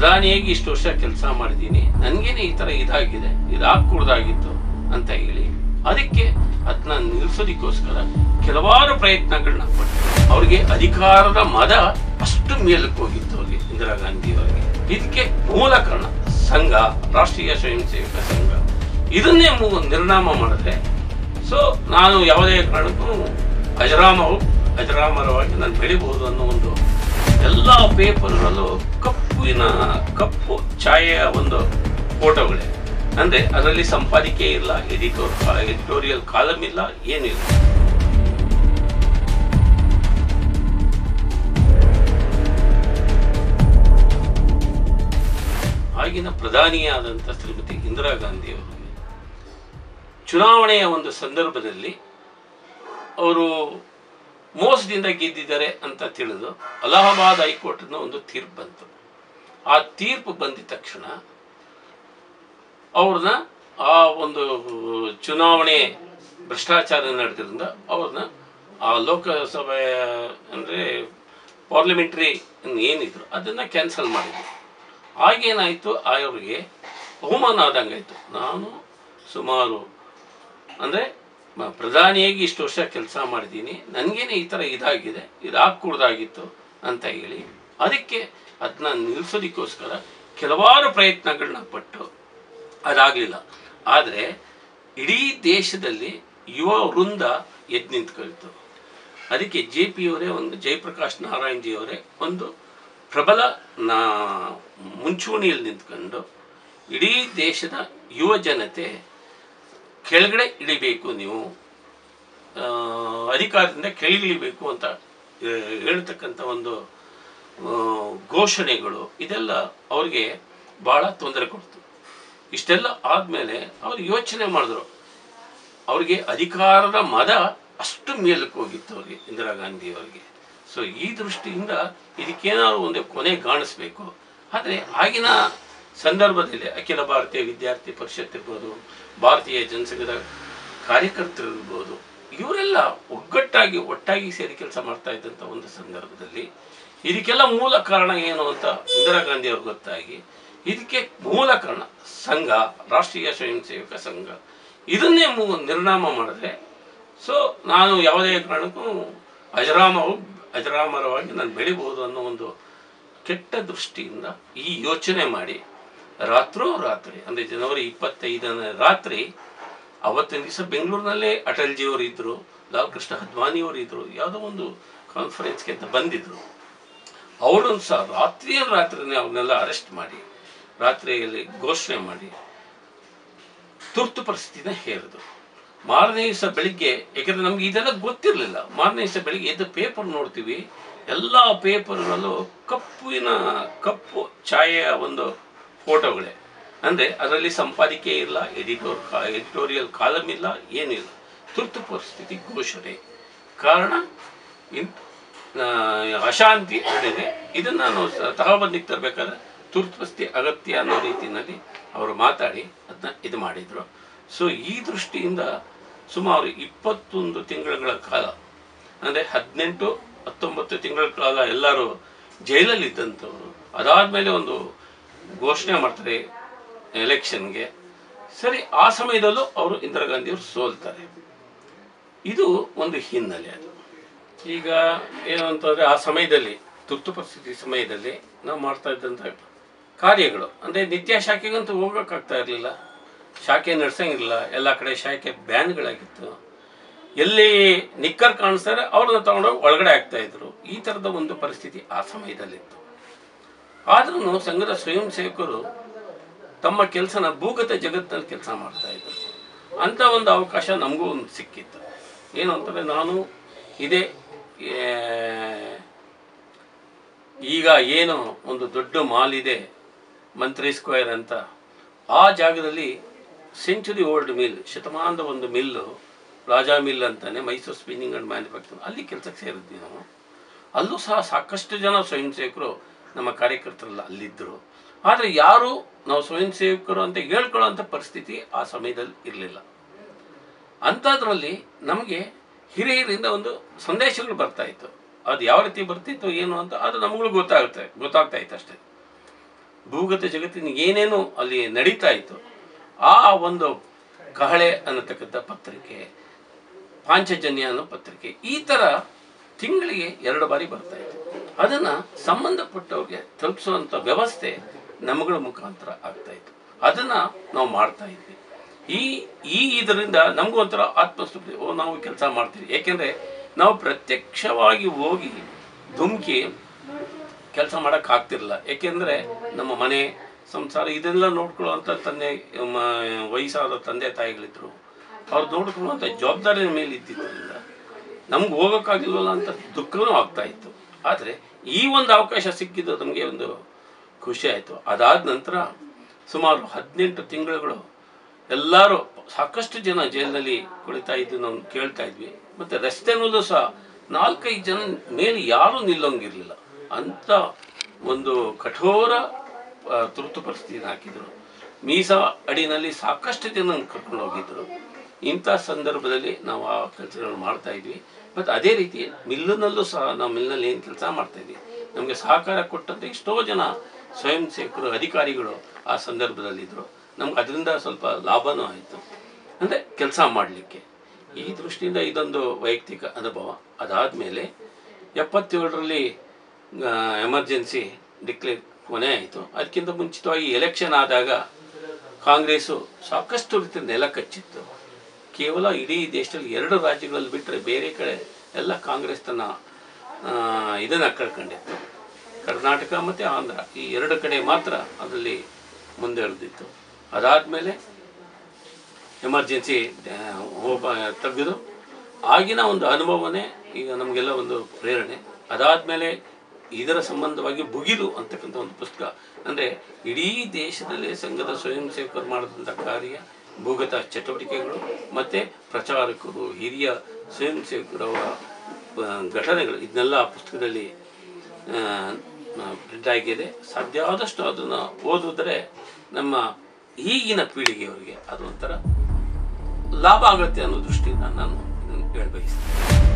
ಪ್ರಧಾನಿಯಾಗಿ ಇಷ್ಟು ವರ್ಷ ಕೆಲಸ ಮಾಡಿದ್ದೀನಿ ನನಗೇನೆ ಈ ಥರ ಇದಾಗಿದೆ ಇದಾಗಕೂಡ್ದಾಗಿತ್ತು ಅಂತ ಹೇಳಿ ಅದಕ್ಕೆ ಅದನ್ನ ನಿಲ್ಲಿಸೋದಕ್ಕೋಸ್ಕರ ಕೆಲವಾರು ಪ್ರಯತ್ನಗಳನ್ನ ಪಟ್ಟು ಅವ್ರಿಗೆ ಅಧಿಕಾರದ ಮದ ಅಷ್ಟು ಮೇಲಕ್ಕೆ ಹೋಗಿತ್ತು ಅವ್ರಿಗೆ ಇಂದಿರಾ ಗಾಂಧಿ ಅವರಿಗೆ ಇದಕ್ಕೆ ಮೂಲ ಕಾರಣ ಸಂಘ ರಾಷ್ಟ್ರೀಯ ಸ್ವಯಂ ಸೇವಕ ಸಂಘ ಇದನ್ನೇ ಮು- ನಿರ್ನಾಮ ಮಾಡಿದ್ರೆ ಸೊ ನಾನು ಯಾವುದೇ ಕಾರಣಕ್ಕೂ ಅಜರಾಮವು ಅಜರಾಮರವಾಗಿ ನಾನು ಬೆಳಿಬಹುದು ಅನ್ನೋ ಒಂದು ಎಲ್ಲ ಪೇಪರ್ಗಳಲ್ಲೂ ಕಪ್ಪಿನ ಕಪ್ಪು ಛಾಯೆಯ ಒಂದು ಫೋಟೋಗಳೇ ಅಂದ್ರೆ ಅದರಲ್ಲಿ ಸಂಪಾದಿಕೆ ಇಲ್ಲ ಎಡಿಟೋರ್ ಎಡಿಟೋರಿಯಲ್ ಕಾಲಮ್ ಇಲ್ಲ ಏನಿಲ್ಲ ಆಗಿನ ಪ್ರಧಾನಿಯಾದಂಥ ಶ್ರೀಮತಿ ಇಂದಿರಾ ಗಾಂಧಿ ಅವರು ಚುನಾವಣೆಯ ಒಂದು ಸಂದರ್ಭದಲ್ಲಿ ಅವರು ಮೋಸದಿಂದ ಗೆದ್ದಿದ್ದಾರೆ ಅಂತ ತಿಳಿದು ಅಲಹಾಬಾದ್ ಹೈಕೋರ್ಟ್ನ ಒಂದು ತೀರ್ಪು ಬಂತು ಆ ತೀರ್ಪು ಬಂದಿದ ತಕ್ಷಣ ಅವ್ರನ್ನ ಆ ಒಂದು ಚುನಾವಣೆ ಭ್ರಷ್ಟಾಚಾರ ನಡೆದ್ರಿಂದ ಅವ್ರನ್ನ ಆ ಲೋಕಸಭೆ ಅಂದರೆ ಪಾರ್ಲಿಮೆಂಟ್ರಿ ಏನಿದ್ರು ಅದನ್ನು ಕ್ಯಾನ್ಸಲ್ ಮಾಡಿದ್ರು ಆಗೇನಾಯಿತು ಅವ್ರಿಗೆ ಅವಮಾನ ಆದಂಗಾಯಿತು ನಾನು ಸುಮಾರು ಅಂದರೆ ಪ್ರಧಾನಿಯಾಗಿ ಇಷ್ಟು ವರ್ಷ ಕೆಲಸ ಮಾಡಿದ್ದೀನಿ ನನಗೇನೆ ಈ ಥರ ಇದಾಗಿದೆ ಇದಾಗಕೂಡ್ದಾಗಿತ್ತು ಅಂತ ಹೇಳಿ ಅದಕ್ಕೆ ಅದನ್ನ ನಿಲ್ಲಿಸೋದಕ್ಕೋಸ್ಕರ ಕೆಲವಾರು ಪ್ರಯತ್ನಗಳನ್ನ ಪಟ್ಟು ಅದಾಗಲಿಲ್ಲ ಆದರೆ ಇಡೀ ದೇಶದಲ್ಲಿ ಯುವ ವೃಂದ ಎದ್ದು ನಿಂತ್ಕೊಳ್ತು ಅದಕ್ಕೆ ಜೆ ಪಿ ಅವರೇ ಒಂದು ಜಯಪ್ರಕಾಶ್ ನಾರಾಯಣ್ ಜಿ ಅವರೇ ಒಂದು ಪ್ರಬಲ ನಾ ಮುಂಚೂಣಿಯಲ್ಲಿ ನಿಂತ್ಕೊಂಡು ಇಡೀ ದೇಶದ ಯುವ ಜನತೆ ಕೆಳಗಡೆ ಇಳಿಬೇಕು ನೀವು ಆ, ಅಧಿಕಾರದಿಂದ ಕೆಳಗಿಳಿಬೇಕು ಅಂತ ಆ, ಹೇಳ್ತಕ್ಕಂಥ ಒಂದು ಆ, ಘೋಷಣೆಗಳು ಇದೆಲ್ಲ ಅವ್ರಿಗೆ ಭಾಳ ತೊಂದರೆ ಕೊಡ್ತು ಇಷ್ಟೆಲ್ಲ ಆದಮೇಲೆ ಅವ್ರು ಯೋಚನೆ ಮಾಡಿದ್ರು ಅವ್ರಿಗೆ ಅಧಿಕಾರದ ಮದ ಅಷ್ಟು ಮೇಲಕ್ಕೆ ಹೋಗಿತ್ತು ಅವ್ರಿಗೆ ಇಂದಿರಾ ಗಾಂಧಿ ಅವರಿಗೆ ಸೊ ಈ ದೃಷ್ಟಿಯಿಂದ ಇದಕ್ಕೇನಾದ್ರು ಒಂದು ಕೊನೆ ಕಾಣಿಸ್ಬೇಕು ಆದರೆ ಆಗಿನ ಸಂದರ್ಭದಲ್ಲಿ ಅಖಿಲ ಭಾರತೀಯ ವಿದ್ಯಾರ್ಥಿ ಪರಿಷತ್ ಇರ್ಬೋದು ಭಾರತೀಯ ಜನಸಂಘದ ಕಾರ್ಯಕರ್ತರು ಇರ್ಬೋದು ಇವರೆಲ್ಲ ಒಗ್ಗಟ್ಟಾಗಿ ಒಟ್ಟಾಗಿ ಸೇರಿ ಕೆಲಸ ಮಾಡ್ತಾ ಇದ್ದಂಥ ಒಂದು ಸಂದರ್ಭದಲ್ಲಿ ಇದಕ್ಕೆಲ್ಲ ಮೂಲ ಕಾರಣ ಏನು ಅಂತ ಇಂದಿರಾ ಗಾಂಧಿ ಅವ್ರಿಗೆ ಗೊತ್ತಾಗಿ ಇದಕ್ಕೆ ಮೂಲ ಕಾರಣ ಸಂಘ ರಾಷ್ಟ್ರೀಯ ಸ್ವಯಂ ಸೇವಕ ಸಂಘ ಇದನ್ನೇ ಮು- ನಿರ್ನಾಮ ಮಾಡಿದ್ರೆ ಸೊ ನಾನು ಯಾವುದೇ ಕಾರಣಕ್ಕೂ ಅಜರಾಮವು ಅಜರಾಮರವಾಗಿ ನಾನು ಬೆಳಿಬಹುದು ಅನ್ನೋ ಒಂದು ಕೆಟ್ಟ ದೃಷ್ಟಿಯಿಂದ ಈ ಯೋಚನೆ ಮಾಡಿ ರಾತ್ರೋ ರಾತ್ರಿ ಅಂದರೆ ಜನವರಿ ಇಪ್ಪತ್ತೈದನೇ ರಾತ್ರಿ ಅವತ್ತಿನ ದಿವಸ ಬೆಂಗಳೂರಿನಲ್ಲೇ ಅಟಲ್ಜಿ ಅವರು ಇದ್ದರು ಲಾಲ್ ಕೃಷ್ಣ ಅದ್ವಾನಿ ಅವರು ಇದ್ದರು ಯಾವುದೋ ಒಂದು ಕಾನ್ಫರೆನ್ಸ್ಗೆ ಅಂತ ಬಂದಿದ್ರು ಅವರನ್ನು ಸಹ ರಾತ್ರಿಯ ರಾತ್ರಿನೇ ಅವ್ರನ್ನೆಲ್ಲ ಅರೆಸ್ಟ್ ಮಾಡಿ ರಾತ್ರಿಯಲ್ಲಿ ಘೋಷಣೆ ಮಾಡಿ ತುರ್ತು ಪರಿಸ್ಥಿತಿನ ಹೇರಿದ್ರು ಮಾರನೇ ದಿವಸ ಬೆಳಿಗ್ಗೆ ಯಾಕಂದ್ರೆ ನಮ್ಗೆ ಇದೆಲ್ಲ ಗೊತ್ತಿರಲಿಲ್ಲ ಮಾರನೇ ದಿವಸ ಬೆಳಿಗ್ಗೆ ಎದ್ದು ಪೇಪರ್ ನೋಡ್ತೀವಿ ಎಲ್ಲ ಪೇಪರ್ಗಳಲ್ಲೂ ಕಪ್ಪಿನ ಕಪ್ಪು ಛಾಯೆಯ ಒಂದು ಫೋಟೋಗಳೇ ಅಂದರೆ ಅದರಲ್ಲಿ ಸಂಪಾದಿಕೆ ಇಲ್ಲ ಎಡಿಟೋರ್ ಎಡಿಟೋರಿಯಲ್ ಕಾಲಮ್ ಇಲ್ಲ ಏನಿಲ್ಲ ತುರ್ತು ಪರಿಸ್ಥಿತಿ ಘೋಷಣೆ ಕಾರಣ ಇನ್ ಆ, ಅಶಾಂತಿ ನಡೆದಿದೆ ಇದನ್ನು ನಾನು ಸ- ತಹಬಂದಿಗೆ ತರಬೇಕಾದ್ರೆ ತುರ್ತು ಪರಿಸ್ಥಿತಿ ಅಗತ್ಯ ಅನ್ನೋ ರೀತಿಯಲ್ಲಿ ಅವರು ಮಾತಾಡಿ ಅದನ್ನ ಇದು ಮಾಡಿದರು ಸೊ ಈ ದೃಷ್ಟಿಯಿಂದ ಸುಮಾರು ಇಪ್ಪತ್ತೊಂದು ತಿಂಗಳುಗಳ ಕಾಲ ಅಂದರೆ ಹದಿನೆಂಟು ಹತ್ತೊಂಬತ್ತು ತಿಂಗಳ ಕಾಲ ಎಲ್ಲರೂ ಜೈಲಲ್ಲಿ ಇದ್ದಂಥವ್ರು ಅದಾದಮೇಲೆ ಒಂದು ಘೋಷಣೆ ಮಾಡ್ತಾರೆ ಎಲೆಕ್ಷನ್ಗೆ ಸರಿ ಆ ಸಮಯದಲ್ಲೂ ಅವರು ಇಂದಿರಾ ಗಾಂಧಿಯವರು ಸೋಲ್ತಾರೆ ಇದು ಒಂದು ಹಿನ್ನೆಲೆ ಅದು ಈಗ ಏನು ಅಂತಂದರೆ ಆ ಸಮಯದಲ್ಲಿ ತುರ್ತು ಪರಿಸ್ಥಿತಿ ಸಮಯದಲ್ಲಿ ನಾವು ಮಾಡ್ತಾ ಇದ್ದಂಥ ಕಾರ್ಯಗಳು ಅಂದರೆ ನಿತ್ಯ ಶಾಖೆಗಂತೂ ಹೋಗೋಕ್ಕಾಗ್ತಾ ಇರಲಿಲ್ಲ ಶಾಖೆ ನಡೆಸಂಗಿಲ್ಲ ಎಲ್ಲ ಕಡೆ ಶಾಖೆ ಬ್ಯಾನ್ಗಳಾಗಿತ್ತು ಎಲ್ಲಿ ನಿಕ್ಕರ್ ಕಾಣಿಸ್ತಾರೆ ಅವ್ರನ್ನ ತಗೊಂಡೋಗಿ ಒಳಗಡೆ ಆಗ್ತಾ ಇದ್ರು ಈ ಥರದ ಒಂದು ಪರಿಸ್ಥಿತಿ ಆ ಸಮಯದಲ್ಲಿತ್ತು ಆದ್ರೂ ಸಂಘದ ಸ್ವಯಂ ಸೇವಕರು ತಮ್ಮ ಕೆಲಸನ ಭೂಗತ ಜಗತ್ತಿನಲ್ಲಿ ಕೆಲಸ ಮಾಡ್ತಾ ಇದ್ರು ಅಂಥ ಒಂದು ಅವಕಾಶ ನಮಗೂ ಒಂದು ಸಿಕ್ಕಿತ್ತು ಏನು ಅಂತಂದರೆ ನಾನು ಇದೇ ಏ, ಈಗ ಏನು ಒಂದು ದೊಡ್ಡ ಮಾಲ್ ಇದೆ ಮಂತ್ರಿ ಸ್ಕ್ವೇರ್ ಅಂತ ಆ ಜಾಗದಲ್ಲಿ ಸೆಂಚುರಿ ಓಲ್ಡ್ ಮಿಲ್ ಶತಮಾನದ ಒಂದು ಮಿಲ್ಲು ರಾಜಾ ಮಿಲ್ ಅಂತಾನೆ ಮೈಸೂರು ಸ್ಪಿನ್ನಿಂಗ್ ಅಂಡ್ ಮ್ಯಾನುಫ್ಯಾಕ್ಚರ್ ಅಲ್ಲಿ ಕೆಲಸಕ್ಕೆ ಸೇರಿದ್ವಿ ನಾವು ಅಲ್ಲೂ ಸಹ ಸಾಕಷ್ಟು ಜನ ಸ್ವಯಂ ಸೇವಕರು ನಮ್ಮ ಕಾರ್ಯಕರ್ತರೆಲ್ಲ ಅಲ್ಲಿದ್ದರು ಆದರೆ ಯಾರು ನಾವು ಸ್ವಯಂ ಸೇವಕರು ಅಂತ ಹೇಳ್ಕೊಳ್ಳೋಂಥ ಪರಿಸ್ಥಿತಿ ಆ ಸಮಯದಲ್ಲಿ ಇರಲಿಲ್ಲ ಅಂಥದ್ರಲ್ಲಿ ನಮಗೆ ಹಿರಿಯರಿಂದ ಒಂದು ಸಂದೇಶಗಳು ಬರ್ತಾ ಇತ್ತು ಅದು ಯಾವ ರೀತಿ ಬರ್ತಿತ್ತು ಏನು ಅಂತ ಅದು ನಮಗೂ ಗೊತ್ತಾಗುತ್ತೆ ಗೊತ್ತಾಗ್ತಾ ಇತ್ತು ಅಷ್ಟೇ ಭೂಗತ ಜಗತ್ತಿನ ಏನೇನು ಅಲ್ಲಿ ನಡೀತಾ ಇತ್ತು ಆ ಒಂದು ಕಹಳೆ ಅನ್ನತಕ್ಕಂಥ ಪತ್ರಿಕೆ ಪಾಂಚಜನ್ಯ ಅನ್ನೋ ಪತ್ರಿಕೆ ಈ ಥರ ತಿಂಗಳಿಗೆ ಎರಡು ಬಾರಿ ಬರ್ತಾ ಇತ್ತು ಅದನ್ನು ಸಂಬಂಧಪಟ್ಟವ್ರಿಗೆ ತಲುಪಿಸುವಂಥ ವ್ಯವಸ್ಥೆ ನಮ್ಮಗಳ ಮುಖಾಂತರ ಆಗ್ತಾ ಇತ್ತು ಅದನ್ನು ನಾವು ಮಾಡ್ತಾ ಇದ್ವಿ ಈ ಈ ಇದರಿಂದ ನಮಗೂ ಒಂಥರ ಆತ್ಮಸ್ತುತಿ ಓ ನಾವು ಕೆಲಸ ಮಾಡ್ತೀವಿ ಏಕೆಂದರೆ ನಾವು ಪ್ರತ್ಯಕ್ಷವಾಗಿ ಹೋಗಿ ಧುಮುಕಿ ಕೆಲಸ ಮಾಡೋಕ್ಕಾಗ್ತಿರಲಿಲ್ಲ ಏಕೆಂದರೆ ನಮ್ಮ ಮನೆ ಸಂಸಾರ ಇದೆಲ್ಲ ನೋಡ್ಕೊಳ್ಳುವಂಥ ತಂದೆ ಮ- ವಯಸ್ಸಾದ ತಂದೆ ತಾಯಿಗಳಿದ್ರು ಅವ್ರು ನೋಡ್ಕೊಳ್ಳುವಂಥ ಜವಾಬ್ದಾರಿ ಮೇಲೆ ಇದ್ದಿದ್ದರಿಂದ ನಮ್ಗೆ ಹೋಗೋಕ್ಕಾಗಿಲ್ವಲ್ಲ ಅಂತ ದುಃಖವೂ ಆಗ್ತಾ ಇತ್ತು ಆದರೆ ಈ ಒಂದು ಅವಕಾಶ ಸಿಕ್ಕಿದ್ದು ನಮಗೆ ಒಂದು ಖುಷಿ ಆಯಿತು ಅದಾದ ನಂತರ ಸುಮಾರು ಹದಿನೆಂಟು ತಿಂಗಳುಗಳು ಎಲ್ಲರೂ ಸಾಕಷ್ಟು ಜನ ಜೈಲಿನಲ್ಲಿ ಕುಳಿತಾ ಇದ್ದು ನಾವು ಕೇಳ್ತಾ ಇದ್ವಿ ಮತ್ತು ರಸ್ತೆನಲ್ಲೂ ಸಹ ನಾಲ್ಕೈದು ಜನ ಮೇಲೆ ಯಾರೂ ನಿಲ್ಲೋಂಗಿರಲಿಲ್ಲ ಅಂಥ ಒಂದು ಕಠೋರ ಆ, ತುರ್ತು ಪರಿಸ್ಥಿತಿನ ಹಾಕಿದರು ಮೀಸಾ ಅಡಿನಲ್ಲಿ ಸಾಕಷ್ಟು ಜನ ಕರ್ಕೊಂಡು ಹೋಗಿದ್ರು ಇಂಥ ಸಂದರ್ಭದಲ್ಲಿ ನಾವು ಆ ಕೆಲಸಗಳನ್ನು ಮಾಡ್ತಾ ಇದ್ವಿ ಮತ್ತು ಅದೇ ರೀತಿ ಮಿಲ್ಲಿನಲ್ಲೂ ಸಹ ನಾವು ಮಿಲ್ನಲ್ಲಿ ಏನು ಕೆಲಸ ಮಾಡ್ತಾ ಇದ್ವಿ ನಮಗೆ ಸಹಕಾರ ಕೊಟ್ಟಂಥ ಎಷ್ಟೋ ಜನ ಸ್ವಯಂ ಸೇವಕರು ಅಧಿಕಾರಿಗಳು ಆ ಸಂದರ್ಭದಲ್ಲಿದ್ದರು ನಮ್ಗೆ ಅದರಿಂದ ಸ್ವಲ್ಪ ಲಾಭನೂ ಆಯಿತು ಅಂದರೆ ಕೆಲಸ ಮಾಡಲಿಕ್ಕೆ ಈ ದೃಷ್ಟಿಯಿಂದ ಇದೊಂದು ವೈಯಕ್ತಿಕ ಅನುಭವ ಅದಾದಮೇಲೆ ಎಪ್ಪತ್ತೇಳರಲ್ಲಿ ಎಮರ್ಜೆನ್ಸಿ ಡಿಕ್ಲೇರ್ ಕೊನೆ ಆಯಿತು ಅದಕ್ಕಿಂತ ಮುಂಚಿತವಾಗಿ ಎಲೆಕ್ಷನ್ ಆದಾಗ ಕಾಂಗ್ರೆಸ್ಸು ಸಾಕಷ್ಟು ರೀತಿ ನೆಲ ಕಚ್ಚಿತ್ತು ಕೇವಲ ಇಡೀ ದೇಶದಲ್ಲಿ ಎರಡು ರಾಜ್ಯಗಳಲ್ಲಿ ಬಿಟ್ಟರೆ ಬೇರೆ ಕಡೆ ಎಲ್ಲ ಕಾಂಗ್ರೆಸ್ ತನ್ನ ಇದನ್ನು ಕಳ್ಕೊಂಡಿತ್ತು ಕರ್ನಾಟಕ ಮತ್ತು ಆಂಧ್ರ ಈ ಎರಡು ಕಡೆ ಮಾತ್ರ ಅದರಲ್ಲಿ ಮುಂದುವರೆದಿತ್ತು ಅದಾದಮೇಲೆ ಎಮರ್ಜೆನ್ಸಿ ಹೋಗ ತೆಗೆದು ಆಗಿನ ಒಂದು ಅನುಭವನೇ ಈಗ ನಮಗೆಲ್ಲ ಒಂದು ಪ್ರೇರಣೆ ಅದಾದಮೇಲೆ ಇದರ ಸಂಬಂಧವಾಗಿ ಬುಗಿಲು ಅಂತಕ್ಕಂಥ ಒಂದು ಪುಸ್ತಕ ಅಂದರೆ ಇಡೀ ದೇಶದಲ್ಲಿ ಸಂಘದ ಸ್ವಯಂ ಸೇವಕರು ಮಾಡಿದಂಥ ಕಾರ್ಯ ಭೂಗತ ಚಟುವಟಿಕೆಗಳು ಮತ್ತು ಪ್ರಚಾರಕರು ಹಿರಿಯ ಸ್ವಯಂ ಸೇವಕರವರ ಆ, ಘಟನೆಗಳು ಇದನ್ನೆಲ್ಲ ಆ ಪುಸ್ತಕದಲ್ಲಿ ಪ್ರಿಂಟ್ ಆಗಿದೆ ಸಾಧ್ಯ ಆದಷ್ಟು ಅದನ್ನು ಓದಿದ್ರೆ ನಮ್ಮ ಈಗಿನ ಪೀಳಿಗೆಯವರಿಗೆ ಅದು ಒಂಥರ ಲಾಭ ಆಗುತ್ತೆ ಅನ್ನೋ ದೃಷ್ಟಿಯಿಂದ ನಾನು ಇದನ್ನು ಹೇಳಬಯಸ್ತೇನೆ